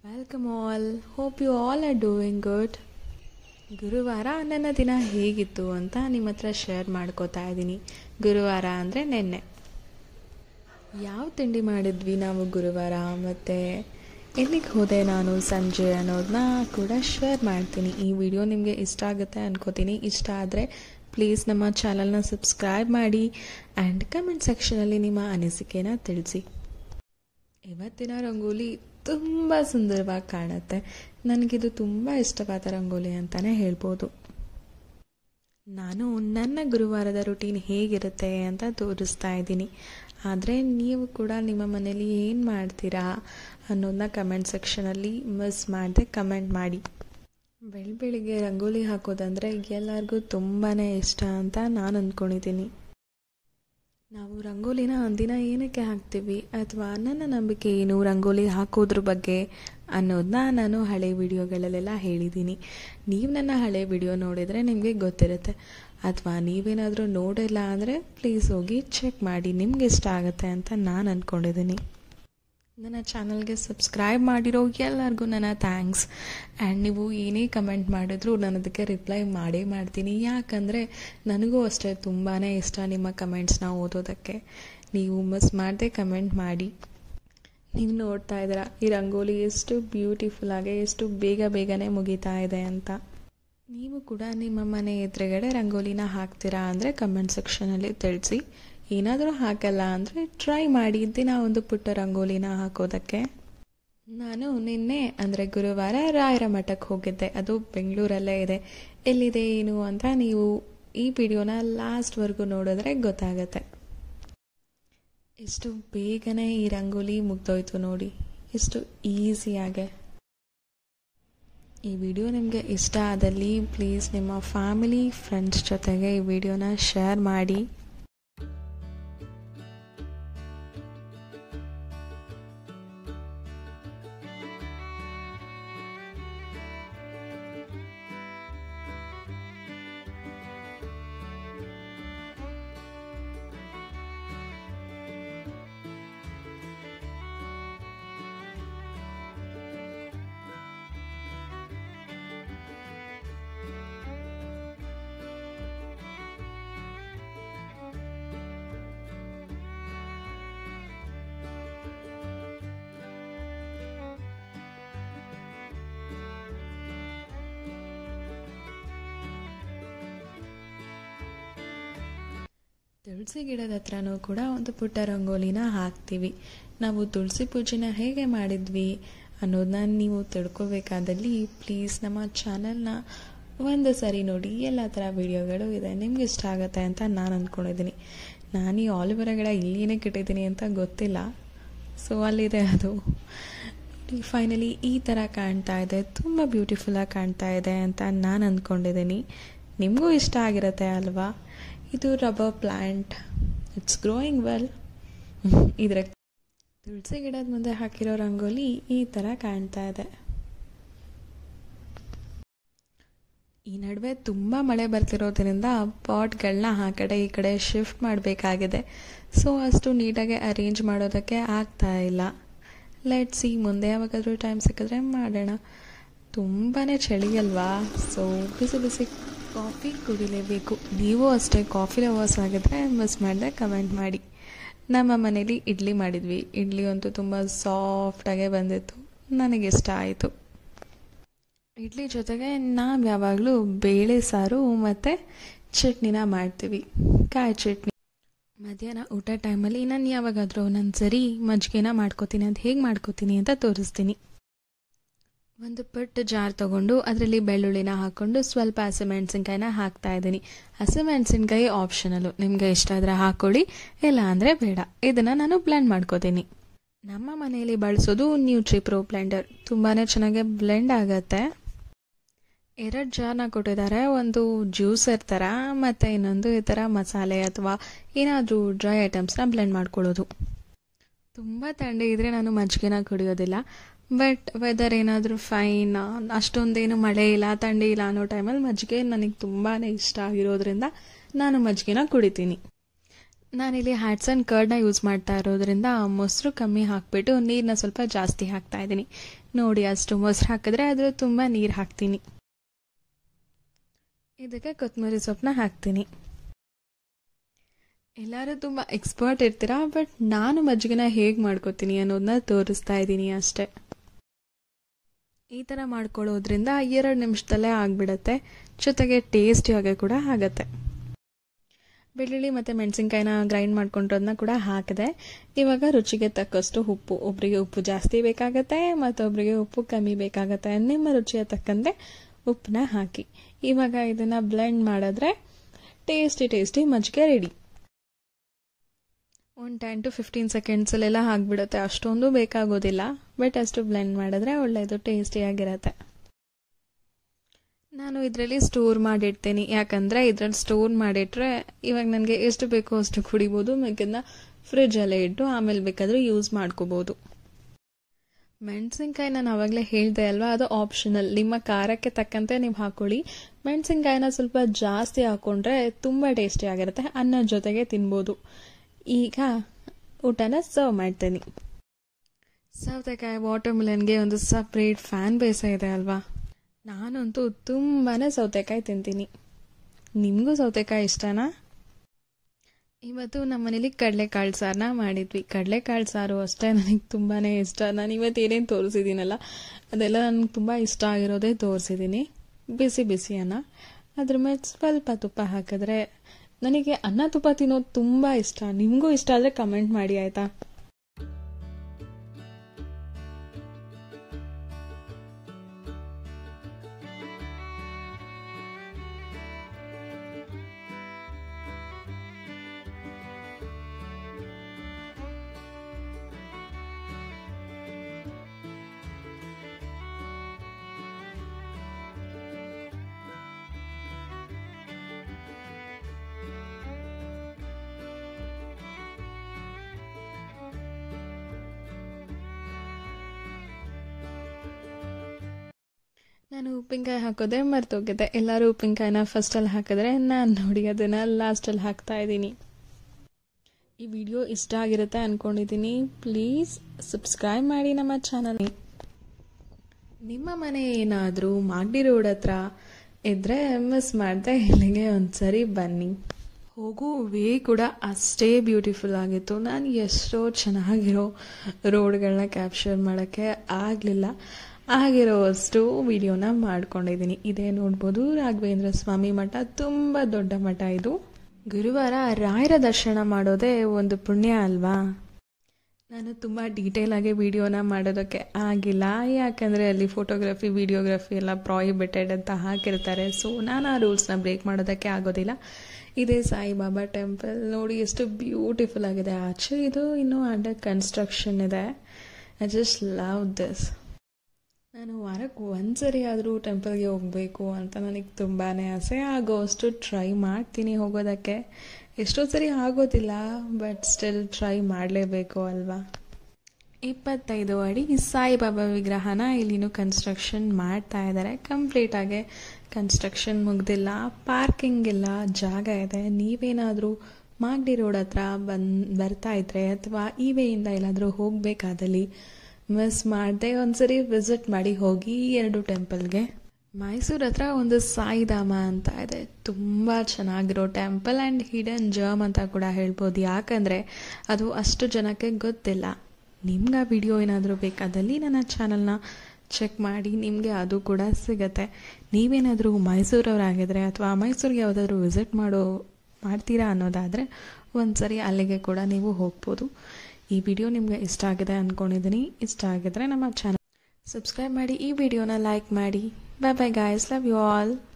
welcome all hope you all are doing good ಗುರುವಾರ ನನ್ನ ದಿನ ಹೇಗಿತ್ತು ಅಂತ ನಿಮ್ಮ ಹತ್ರ ಶೇರ್ ಮಾಡ್ಕೋತಾ ಇದ್ದೀನಿ ಗುರುವಾರ ಅಂದರೆ ನಿನ್ನೆ ಯಾವ ತಿಂಡಿ ಮಾಡಿದ್ವಿ ನಾವು ಗುರುವಾರ ಮತ್ತು ಎಲ್ಲಿಗೆ ಹೋದೆ ನಾನು ಸಂಜೆ ಅನ್ನೋದನ್ನ ಕೂಡ ಶೇರ್ ಮಾಡ್ತೀನಿ ಈ ವಿಡಿಯೋ ನಿಮಗೆ ಇಷ್ಟ ಆಗುತ್ತೆ ಅನ್ಕೋತೀನಿ ಇಷ್ಟ ಆದರೆ ಪ್ಲೀಸ್ ನಮ್ಮ ಚಾನಲ್ನ ಸಬ್ಸ್ಕ್ರೈಬ್ ಮಾಡಿ ಆ್ಯಂಡ್ ಕಮೆಂಟ್ ಸೆಕ್ಷನಲ್ಲಿ ನಿಮ್ಮ ಅನಿಸಿಕೆನ ತಿಳಿಸಿ ಇವತ್ತಿನ ರಂಗೋಲಿ ತುಂಬ ಸುಂದರವಾಗಿ ಕಾಣುತ್ತೆ ನನಗಿದು ತುಂಬ ಇಷ್ಟವಾದ ರಂಗೋಲಿ ಅಂತಲೇ ಹೇಳ್ಬೋದು ನಾನು ನನ್ನ ಗುರುವಾರದ ರುಟೀನ್ ಹೇಗಿರುತ್ತೆ ಅಂತ ತೋರಿಸ್ತಾ ಇದ್ದೀನಿ ಆದರೆ ನೀವು ಕೂಡ ನಿಮ್ಮ ಮನೇಲಿ ಏನು ಮಾಡ್ತೀರಾ ಅನ್ನೋದನ್ನ ಕಮೆಂಟ್ ಸೆಕ್ಷನಲ್ಲಿ ಮಿಸ್ ಮಾಡದೆ ಕಮೆಂಟ್ ಮಾಡಿ ಬೆಳ ಬೆಳಿಗ್ಗೆ ರಂಗೋಲಿ ಹಾಕೋದಂದರೆ ಎಲ್ಲರಿಗೂ ತುಂಬಾ ಇಷ್ಟ ಅಂತ ನಾನು ಅಂದ್ಕೊಂಡಿದ್ದೀನಿ ನಾವು ರಂಗೋಲಿನ ಅಂದಿನ ಏನಕ್ಕೆ ಹಾಕ್ತೀವಿ ಅಥವಾ ನನ್ನ ನಂಬಿಕೆ ಏನು ರಂಗೋಲಿ ಹಾಕೋದ್ರ ಬಗ್ಗೆ ಅನ್ನೋದನ್ನ ನಾನು ಹಳೆ ವಿಡಿಯೋಗಳಲ್ಲೆಲ್ಲ ಹೇಳಿದ್ದೀನಿ ನೀವು ನನ್ನ ಹಳೆ ವಿಡಿಯೋ ನೋಡಿದರೆ ನಿಮಗೆ ಗೊತ್ತಿರುತ್ತೆ ಅಥವಾ ನೀವೇನಾದರೂ ನೋಡಿಲ್ಲ ಅಂದರೆ ಪ್ಲೀಸ್ ಹೋಗಿ ಚೆಕ್ ಮಾಡಿ ನಿಮ್ಗೆ ಇಷ್ಟ ಆಗುತ್ತೆ ಅಂತ ನಾನು ಅಂದ್ಕೊಂಡಿದ್ದೀನಿ ನನ್ನ ಚಾನಲ್ಗೆ ಸಬ್ಸ್ಕ್ರೈಬ್ ಮಾಡಿರೋ ಎಲ್ಲರಿಗೂ ನನ್ನ ಥ್ಯಾಂಕ್ಸ್ ಆ್ಯಂಡ್ ನೀವು ಏನೇ ಕಮೆಂಟ್ ಮಾಡಿದ್ರು ನಾನು ಅದಕ್ಕೆ ರಿಪ್ಲೈ ಮಾಡೇ ಮಾಡ್ತೀನಿ ಯಾಕಂದರೆ ನನಗೂ ಅಷ್ಟೇ ತುಂಬಾ ಇಷ್ಟ ನಿಮ್ಮ ಕಮೆಂಟ್ಸ್ನ ಓದೋದಕ್ಕೆ ನೀವು ಮಿಸ್ ಮಾಡದೆ ಕಮೆಂಟ್ ಮಾಡಿ ನೀವು ನೋಡ್ತಾ ಇದ್ದೀರಾ ಈ ರಂಗೋಲಿ ಎಷ್ಟು ಬ್ಯೂಟಿಫುಲ್ಲಾಗಿ ಎಷ್ಟು ಬೇಗ ಬೇಗನೆ ಮುಗೀತಾ ಇದೆ ಅಂತ ನೀವು ಕೂಡ ನಿಮ್ಮ ಮನೆ ಎದುರುಗಡೆ ರಂಗೋಲಿನ ಹಾಕ್ತೀರಾ ಅಂದರೆ ಕಮೆಂಟ್ ಸೆಕ್ಷನಲ್ಲಿ ತಿಳಿಸಿ ಏನಾದರೂ ಹಾಕಲ್ಲ ಅಂದರೆ ಟ್ರೈ ಮಾಡಿ ದಿನ ಒಂದು ಪುಟ್ಟ ರಂಗೋಲಿನ ಹಾಕೋದಕ್ಕೆ ನಾನು ನಿನ್ನೆ ಅಂದರೆ ಗುರುವಾರ ರಾಯರ ಮಠಕ್ಕೆ ಹೋಗಿದ್ದೆ ಅದು ಬೆಂಗಳೂರಲ್ಲೇ ಇದೆ ಎಲ್ಲಿದೆ ಏನು ಅಂತ ನೀವು ಈ ವಿಡಿಯೋನ ಲಾಸ್ಟ್ವರೆಗೂ ನೋಡಿದ್ರೆ ಗೊತ್ತಾಗತ್ತೆ ಎಷ್ಟು ಬೇಗನೆ ಈ ರಂಗೋಲಿ ಮುಗ್ದೋಯ್ತು ನೋಡಿ ಎಷ್ಟು ಈಸಿಯಾಗೆ ಈ ವಿಡಿಯೋ ನಿಮಗೆ ಇಷ್ಟ ಆದಲ್ಲಿ ಪ್ಲೀಸ್ ನಿಮ್ಮ ಫ್ಯಾಮಿಲಿ ಫ್ರೆಂಡ್ಸ್ ಜೊತೆಗೆ ಈ ವಿಡಿಯೋನ ಶೇರ್ ಮಾಡಿ ತುಳಸಿ ಗಿಡದ ಹತ್ರನೂ ಕೂಡ ಒಂದು ಪುಟ್ಟ ರಂಗೋಲಿನ ಹಾಕ್ತೀವಿ ನಾವು ತುಳಸಿ ಪೂಜೆನ ಹೇಗೆ ಮಾಡಿದ್ವಿ ಅನ್ನೋದನ್ನ ನೀವು ತಿಳ್ಕೊಬೇಕಾದಲ್ಲಿ ಪ್ಲೀಸ್ ನಮ್ಮ ಚಾನಲ್ನ ಒಂದು ಸರಿ ನೋಡಿ ಎಲ್ಲ ಥರ ವಿಡಿಯೋಗಳು ಇದೆ ನಿಮ್ಗೆ ಇಷ್ಟ ಆಗುತ್ತೆ ಅಂತ ನಾನು ಅಂದ್ಕೊಂಡಿದ್ದೀನಿ ನಾನು ಈ ಆಲಿವರ ಗಿಡ ಇಲ್ಲಿ ಏನಕ್ಕೆ ಇಟ್ಟಿದ್ದೀನಿ ಅಂತ ಗೊತ್ತಿಲ್ಲ ಸೊ ಅಲ್ಲಿದೆ ಅದು ಫೈನಲಿ ಈ ಥರ ಕಾಣ್ತಾ ಇದೆ ತುಂಬ ಬ್ಯೂಟಿಫುಲ್ಲಾಗಿ ಕಾಣ್ತಾ ಇದೆ ಅಂತ ನಾನು ಅಂದ್ಕೊಂಡಿದ್ದೀನಿ ನಿಮಗೂ ಇಷ್ಟ ಆಗಿರುತ್ತೆ ಅಲ್ವಾ ಇದು rubber plant it's growing well ಇದರ ತುಳಸಿ ಗಿಡದ ಮುಂದೆ ಹಾಕಿರೋ ರಂಗೋಲಿ ಈ ಥರ ಕಾಣ್ತಾ ಇದೆ ಈ ನಡುವೆ ತುಂಬ ಮಳೆ ಬರ್ತಿರೋದ್ರಿಂದ ಪಾಟ್ಗಳನ್ನ ಆ ಕಡೆ ಈ ಕಡೆ ಶಿಫ್ಟ್ ಮಾಡಬೇಕಾಗಿದೆ ಸೊ ಅಷ್ಟು ನೀಟಾಗಿ ಅರೇಂಜ್ ಮಾಡೋದಕ್ಕೆ ಆಗ್ತಾ ಇಲ್ಲ ಲೆಟ್ ಸಿ ಮುಂದೆ ಯಾವಾಗಾದರೂ ಟೈಮ್ ಸಿಕ್ಕಿದ್ರೆ ಮಾಡೋಣ ತುಂಬಾ ಚಳಿ ಅಲ್ವಾ ಸೊ ಬಿಸಿ ಬಿಸಿ ಕಾಫಿ ಕುಡಿಲೇಬೇಕು ನೀವು ಅಷ್ಟೇ ಕಾಫಿ ಲವರ್ಸ್ ಆಗಿದ್ರೆ ಮಿಸ್ ಮಾಡಿದೆ ಕಮೆಂಟ್ ಮಾಡಿ ನಮ್ಮ ಮನೇಲಿ ಇಡ್ಲಿ ಮಾಡಿದ್ವಿ ಇಡ್ಲಿ ಅಂತೂ ತುಂಬ ಸಾಫ್ಟಾಗೆ ಬಂದಿತ್ತು ನನಗಿಷ್ಟ ಆಯಿತು ಇಡ್ಲಿ ಜೊತೆಗೆ ನಾವು ಯಾವಾಗಲೂ ಬೇಳೆ ಸಾರು ಮತ್ತು ಚಟ್ನಿನ ಮಾಡ್ತೀವಿ ಕಾಯಿ ಚಟ್ನಿ ಮಧ್ಯಾಹ್ನ ಊಟ ಟೈಮಲ್ಲಿ ನಾನು ಯಾವಾಗಾದರೂ ಒಂದೊಂದು ಸರಿ ಮಜ್ಜಿಗೆನ ಮಾಡ್ಕೋತೀನಿ ಅದು ಹೇಗೆ ಮಾಡ್ಕೋತೀನಿ ಅಂತ ತೋರಿಸ್ತೀನಿ ಒಂದು ಪುಟ್ಟ ಜಾರ್ ತಗೊಂಡು ಅದರಲ್ಲಿ ಬೆಳ್ಳುಳ್ಳಿನ ಹಾಕ್ಕೊಂಡು ಸ್ವಲ್ಪ ಹಸಿಮೆಣಸಿನ್ಕಾಯಿನ ಹಾಕ್ತಾ ಇದ್ದೀನಿ ಹಸಿಮೆಣಸಿನ್ಕಾಯಿ ಆಪ್ಷನಲ್ಲು ನಿಮಗೆ ಇಷ್ಟ ಆದರೆ ಹಾಕ್ಕೊಳ್ಳಿ ಇಲ್ಲ ಅಂದರೆ ಬೇಡ ಇದನ್ನು ನಾನು ಬ್ಲೆಂಡ್ ಮಾಡ್ಕೋತೀನಿ ನಮ್ಮ ಮನೆಯಲ್ಲಿ ಬಳಸೋದು ನ್ಯೂಟ್ರಿ ಪ್ರೋ ಬ್ಲೆಂಡರ್ ತುಂಬಾ ಚೆನ್ನಾಗಿ ಬ್ಲೆಂಡ್ ಆಗುತ್ತೆ ಎರಡು ಜಾರ್ನ ಕೊಟ್ಟಿದ್ದಾರೆ ಒಂದು ಜ್ಯೂಸರ್ ಥರ ಮತ್ತು ಇನ್ನೊಂದು ಈ ಥರ ಮಸಾಲೆ ಅಥವಾ ಏನಾದರೂ ಡ್ರೈ ಐಟಮ್ಸ್ನ ಬ್ಲೆಂಡ್ ಮಾಡ್ಕೊಳ್ಳೋದು ತುಂಬ ಥಂಡಿ ಇದ್ದರೆ ನಾನು ಮಜ್ಜಿಗೆನ ಕುಡಿಯೋದಿಲ್ಲ ಬಟ್ ವೆದರ್ ಏನಾದರೂ ಫೈನ್ ಅಷ್ಟೊಂದೇನು ಮಳೆ ಇಲ್ಲ ಥಂಡಿ ಇಲ್ಲ ಅನ್ನೋ ಟೈಮಲ್ಲಿ ಮಜ್ಜಿಗೆ ನನಗೆ ತುಂಬಾ ಇಷ್ಟ ಆಗಿರೋದ್ರಿಂದ ನಾನು ಮಜ್ಜಿಗೆನ ಕುಡಿತೀನಿ ನಾನಿಲ್ಲಿ ಹ್ಯಾಟ್ಸ್ ಆ್ಯಂಡ್ ಕರ್ಡ್ನ ಯೂಸ್ ಮಾಡ್ತಾ ಇರೋದ್ರಿಂದ ಮೊಸರು ಕಮ್ಮಿ ಹಾಕಿಬಿಟ್ಟು ನೀರನ್ನ ಸ್ವಲ್ಪ ಜಾಸ್ತಿ ಹಾಕ್ತಾ ಇದ್ದೀನಿ ನೋಡಿ ಅಷ್ಟು ಮೊಸರು ಹಾಕಿದ್ರೆ ಅದ್ರ ತುಂಬ ನೀರು ಹಾಕ್ತೀನಿ ಇದಕ್ಕೆ ಕೊತ್ತಂಬರಿ ಸೊಪ್ಪನ್ನ ಹಾಕ್ತೀನಿ ಎಲ್ಲರೂ ತುಂಬ ಎಕ್ಸ್ಪರ್ಟ್ ಇರ್ತೀರಾ ಬಟ್ ನಾನು ಮಜ್ಜಿಗೆನ ಹೇಗೆ ಮಾಡ್ಕೋತೀನಿ ಅನ್ನೋದನ್ನ ತೋರಿಸ್ತಾ ಇದ್ದೀನಿ ಅಷ್ಟೇ ಈ ಥರ ಮಾಡ್ಕೊಳ್ಳೋದ್ರಿಂದ ಎರಡು ನಿಮಿಷದಲ್ಲೇ ಆಗಿಬಿಡತ್ತೆ ಜೊತೆಗೆ ಟೇಸ್ಟಿಯಾಗೆ ಕೂಡ ಆಗತ್ತೆ ಬೆಳ್ಳುಳ್ಳಿ ಮತ್ತು ಮೆಣಸಿನ್ಕಾಯಿನ ಗ್ರೈಂಡ್ ಮಾಡ್ಕೊಂಡಿರೋದನ್ನ ಕೂಡ ಹಾಕಿದೆ ಇವಾಗ ರುಚಿಗೆ ತಕ್ಕಷ್ಟು ಉಪ್ಪು ಒಬ್ಬರಿಗೆ ಉಪ್ಪು ಜಾಸ್ತಿ ಬೇಕಾಗತ್ತೆ ಮತ್ತೊಬ್ಬರಿಗೆ ಉಪ್ಪು ಕಮ್ಮಿ ಬೇಕಾಗತ್ತೆ ನಿಮ್ಮ ರುಚಿಗೆ ತಕ್ಕಂತೆ ಉಪ್ಪನ್ನ ಹಾಕಿ ಇವಾಗ ಇದನ್ನು ಬ್ಲೆಂಡ್ ಮಾಡಿದ್ರೆ ಟೇಸ್ಟಿ ಟೇಸ್ಟಿ ಮಜ್ಜಿಗೆ ರೆಡಿ ಒಂದು ಟೆನ್ ಟು ಫಿಫ್ಟೀನ್ ಸೆಕೆಂಡ್ಸಲ್ಲೆಲ್ಲ ಆಗಿಬಿಡುತ್ತೆ ಅಷ್ಟೊಂದು ಬೇಕಾಗೋದಿಲ್ಲ ಬಟ್ ಅಷ್ಟು ಬ್ಲೆಂಡ್ ಮಾಡಿದ್ರೆ ಒಳ್ಳೆಯದು ಟೇಸ್ಟಿಯಾಗಿರತ್ತೆ ನಾನು ಇದರಲ್ಲಿ ಸ್ಟೋರ್ ಮಾಡಿಡ್ತೀನಿ ಯಾಕಂದರೆ ಇದರಲ್ಲಿ ಸ್ಟೋರ್ ಮಾಡಿಟ್ರೆ ಇವಾಗ ನನಗೆ ಎಷ್ಟು ಬೇಕೋ ಅಷ್ಟು ಕುಡಿಬೋದು ಮಿಕ್ಕದನ್ನ ಫ್ರಿಜ್ಜಲ್ಲೇ ಇಟ್ಟು ಆಮೇಲೆ ಬೇಕಾದರೆ ಯೂಸ್ ಮಾಡ್ಕೋಬೋದು ಮೆಣಸಿನ್ಕಾಯಿ ನಾನು ಆವಾಗಲೇ ಹೇಳಿದೆ ಅಲ್ವಾ ಅದು ಆಪ್ಷನಲ್ ನಿಮ್ಮ ಖಾರಕ್ಕೆ ತಕ್ಕಂತೆ ನೀವು ಹಾಕೊಳ್ಳಿ ಮೆಣಸಿನ್ಕಾಯಿನ ಸ್ವಲ್ಪ ಜಾಸ್ತಿ ಹಾಕ್ಕೊಂಡ್ರೆ ತುಂಬ ಟೇಸ್ಟಿ ಆಗಿರುತ್ತೆ ಅನ್ನದ ಜೊತೆಗೆ ತಿನ್ಬೋದು ಈಗ ಊಟನ ಸರ್ವ್ ಮಾಡ್ತೀನಿ ಸೌತೆಕಾಯಿ ವಾಟರ್ ಮಿಲನ್ಗೆ ಒಂದು ಸಪ್ರೇಟ್ ಫ್ಯಾನ್ ಬೇಸ ಇದೆ ಅಲ್ವಾ ನಾನಂತೂ ತುಂಬಾ ಸೌತೆಕಾಯಿ ತಿಂತೀನಿ ನಿಮಗೂ ಸೌತೆಕಾಯಿ ಇಷ್ಟನಾ ಇವತ್ತು ನಮ್ಮ ಮನೇಲಿ ಕಡಲೆಕಾಳು ಸಾರನ್ನ ಮಾಡಿದ್ವಿ ಕಡಲೆಕಾಳು ಸಾರು ಅಷ್ಟೇ ನನಗೆ ತುಂಬಾ ಇಷ್ಟ ನಾನು ಇವತ್ತು ಏನೇನು ತೋರಿಸಿದ್ದೀನಲ್ಲ ಅದೆಲ್ಲ ನನಗೆ ತುಂಬ ಇಷ್ಟ ಆಗಿರೋದೇ ತೋರಿಸಿದ್ದೀನಿ ಬಿಸಿ ಬಿಸಿ ಅನ್ನ ಅದ್ರ ಮೇಲೆ ಸ್ವಲ್ಪ ತುಪ್ಪ ಹಾಕಿದ್ರೆ ನನಗೆ ಅನ್ನ ತುಪ್ಪ ತಿನ್ನೋದು ತುಂಬ ಇಷ್ಟ ನಿಮಗೂ ಇಷ್ಟ ಆದರೆ ಕಮೆಂಟ್ ಮಾಡಿ ಆಯಿತಾ ನಾನು ಉಪ್ಪಿನಕಾಯಿ ಹಾಕೋದೆ ಮರ್ತೋಗಿದ್ದೆ ಎಲ್ಲರೂ ಉಪ್ಪಿನಕಾಯಿನ ಫಸ್ಟಲ್ಲಿ ಹಾಕಿದ್ರೆ ನಾನು ನೋಡಿ ಅದನ್ನು ಲಾಸ್ಟಲ್ಲಿ ಹಾಕ್ತಾ ಇದ್ದೀನಿ ಈ ವಿಡಿಯೋ ಇಷ್ಟ ಆಗಿರುತ್ತೆ ಅಂದ್ಕೊಂಡಿದ್ದೀನಿ ಪ್ಲೀಸ್ ಸಬ್ಸ್ಕ್ರೈಬ್ ಮಾಡಿ ನಮ್ಮ ಚಾನಲ್ ನಿಮ್ಮ ಮನೆ ಏನಾದರೂ ಮಾಗಡಿ ರೋಡ್ ಹತ್ರ ಇದ್ದರೆ ಮಿಸ್ ಮಾಡದೆ ಇಲ್ಲಿಗೆ ಒಂದ್ಸರಿ ಬನ್ನಿ ಹೋಗೋ ವೇ ಕೂಡ ಅಷ್ಟೇ ಬ್ಯೂಟಿಫುಲ್ ಆಗಿತ್ತು ನಾನು ಎಷ್ಟೋ ಚೆನ್ನಾಗಿರೋ ರೋಡ್ಗಳನ್ನ ಕ್ಯಾಪ್ಚರ್ ಮಾಡೋಕ್ಕೆ ಆಗಲಿಲ್ಲ ಆಗಿರೋವಷ್ಟು ವಿಡಿಯೋನ ಮಾಡ್ಕೊಂಡಿದ್ದೀನಿ ಇದೇ ನೋಡ್ಬೋದು ರಾಘವೇಂದ್ರ ಸ್ವಾಮಿ ಮಠ ತುಂಬ ದೊಡ್ಡ ಮಠ ಇದು ಗುರುವಾರ ರಾಯರ ದರ್ಶನ ಮಾಡೋದೇ ಒಂದು ಪುಣ್ಯ ಅಲ್ವಾ ನಾನು ತುಂಬ ಡೀಟೇಲಾಗಿ ವಿಡಿಯೋನ ಮಾಡೋದಕ್ಕೆ ಆಗಿಲ್ಲ ಯಾಕಂದರೆ ಅಲ್ಲಿ ಫೋಟೋಗ್ರಫಿ ವಿಡಿಯೋಗ್ರಫಿ ಎಲ್ಲ ಪ್ರಾಹಿಬಿಟೆಡ್ ಅಂತ ಹಾಕಿರ್ತಾರೆ ಸೊ ನಾನು ಆ ರೂಲ್ಸ್ನ ಬ್ರೇಕ್ ಮಾಡೋದಕ್ಕೆ ಆಗೋದಿಲ್ಲ ಇದೇ ಸಾಯಿಬಾಬಾ ಟೆಂಪಲ್ ನೋಡಿ ಎಷ್ಟು ಬ್ಯೂಟಿಫುಲ್ ಆಗಿದೆ ಆಚೆ ಇದು ಇನ್ನೂ ಅಂಡರ್ ಕನ್ಸ್ಟ್ರಕ್ಷನ್ ಇದೆ ಐ ಜಸ್ಟ್ ಲವ್ ದಿಸ್ ನಾನು ವಾರಕ್ಕೆ ಒಂದು ಸರಿ ಆದರೂ ಟೆಂಪಲ್ಗೆ ಹೋಗಬೇಕು ಅಂತ ನನಗೆ ತುಂಬಾ ಆಸೆ ಆಗೋಷ್ಟು ಟ್ರೈ ಮಾಡ್ತೀನಿ ಹೋಗೋದಕ್ಕೆ ಎಷ್ಟೋ ಸರಿ ಆಗೋದಿಲ್ಲ ಬಟ್ ಸ್ಟಿಲ್ ಟ್ರೈ ಮಾಡಲೇಬೇಕು ಅಲ್ವಾ ಇಪ್ಪತ್ತೈದು ಅಡಿ ಸಾಯಿಬಾಬಾ ವಿಗ್ರಹನ ಇಲ್ಲಿನೂ ಕನ್ಸ್ಟ್ರಕ್ಷನ್ ಮಾಡ್ತಾ ಇದ್ದಾರೆ ಕಂಪ್ಲೀಟಾಗಿ ಕನ್ಸ್ಟ್ರಕ್ಷನ್ ಮುಗ್ದಿಲ್ಲ ಪಾರ್ಕಿಂಗ್ ಇಲ್ಲ ಜಾಗ ಇದೆ ನೀವೇನಾದರೂ ಮಾಗಡಿ ರೋಡ್ ಹತ್ರ ಬಂದು ಬರ್ತಾ ಇದ್ರೆ ಅಥವಾ ಈ ವೇಯಿಂದ ಎಲ್ಲಾದರೂ ಹೋಗಬೇಕಾದಲ್ಲಿ ಮಿಸ್ ಮಾಡದೆ ಒಂದ್ಸರಿ ವಿಸಿಟ್ ಮಾಡಿ ಹೋಗಿ ಎರಡು ಟೆಂಪಲ್ಗೆ ಮೈಸೂರು ಹತ್ರ ಒಂದು ಸಾಯಿಧಾಮ ಅಂತ ಇದೆ ತುಂಬ ಚೆನ್ನಾಗಿರೋ ಟೆಂಪಲ್ ಆ್ಯಂಡ್ ಹಿಡನ್ ಜರ್ಮ್ ಅಂತ ಕೂಡ ಹೇಳ್ಬೋದು ಯಾಕಂದರೆ ಅದು ಅಷ್ಟು ಜನಕ್ಕೆ ಗೊತ್ತಿಲ್ಲ ನಿಮ್ಗೆ ಆ ವಿಡಿಯೋ ಏನಾದರೂ ಬೇಕಾದಲ್ಲಿ ನನ್ನ ಚಾನಲ್ನ ಚೆಕ್ ಮಾಡಿ ನಿಮಗೆ ಅದು ಕೂಡ ಸಿಗತ್ತೆ ನೀವೇನಾದರೂ ಮೈಸೂರವರಾಗಿದ್ದರೆ ಅಥವಾ ಮೈಸೂರಿಗೆ ಯಾವುದಾದ್ರೂ ವಿಸಿಟ್ ಮಾಡೋ ಮಾಡ್ತೀರಾ ಅನ್ನೋದಾದರೆ ಒಂದು ಸರಿ ಅಲ್ಲಿಗೆ ಕೂಡ ನೀವು ಹೋಗ್ಬೋದು ಈ ವಿಡಿಯೋ ನಿಮಗೆ ಇಷ್ಟ ಆಗಿದೆ ಅಂದ್ಕೊಂಡಿದ್ದೀನಿ ಇಷ್ಟ ಆಗಿದ್ರೆ ನಮ್ಮ ಚಾನಲ್ ಸಬ್ಸ್ಕ್ರೈಬ್ ಮಾಡಿ ಈ ವಿಡಿಯೋನ ಲೈಕ್ ಮಾಡಿ bye bye guys love you all